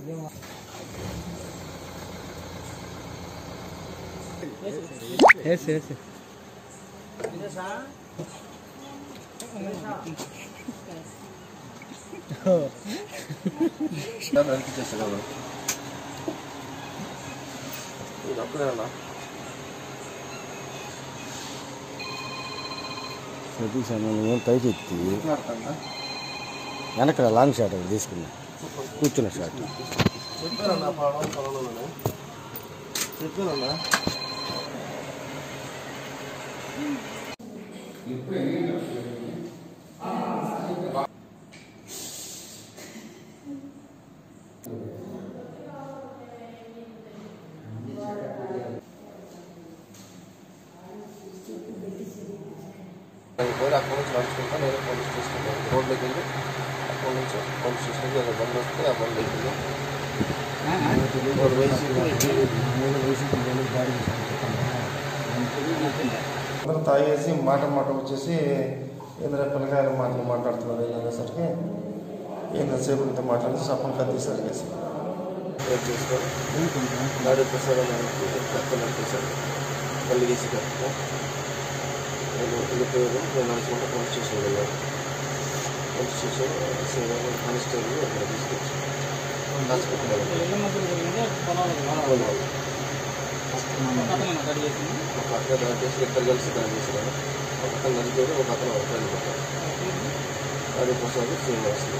వేసి వేసి ఇది ఒక్కదేనా తీసాను పైకి ఎత్తి వెనక లాంగ్ షాట్ ఒకటి తీసుకున్నా కూర్చున్న షాట్ చెప్పారన్నా పాడం పొలంలోనే చెప్పారన్నా పోయి అక్కడ నుంచి నడుచుకుంటా నేను పోలీస్ స్టేషన్ రోడ్లోకి వెళ్ళి అక్కడ నుంచి పోలీస్ స్టేషన్కి ఒక బండి వస్తే ఆ బండి ఎక్కింది వాడు వేసి అందరూ తాగేసి మాట మాట వచ్చేసి ఏంద్ర పిల్లకాయల మాటలు మాట్లాడుతున్నారు అనేసరికి ఏంతసేపు ఇంత మాట్లాడి సప్పని కత్తేసారు కేసు చేసుకొని గాడి ప్రసాద్ కత్తలు నడిపేశారు కళ్ళు గీసి కట్టుకో నేను వెళ్ళిపోయారు నేను నడుచుకుంటే పోలీస్ స్టేషన్ వెళ్ళాను పోలీస్ స్టేషన్ సేవలు కానిస్టేబుల్ అక్కడ తీసుకొచ్చి దాచిపెట్టారు ఒక అక్కడ దాని చేసి ఇద్దరు కలిసి దాని చేశారు ఒక అతను నడిపారు ఒక అతను అవసరాలు పెట్టారు గాడి ప్రసాద్ శ్రీనివాసులు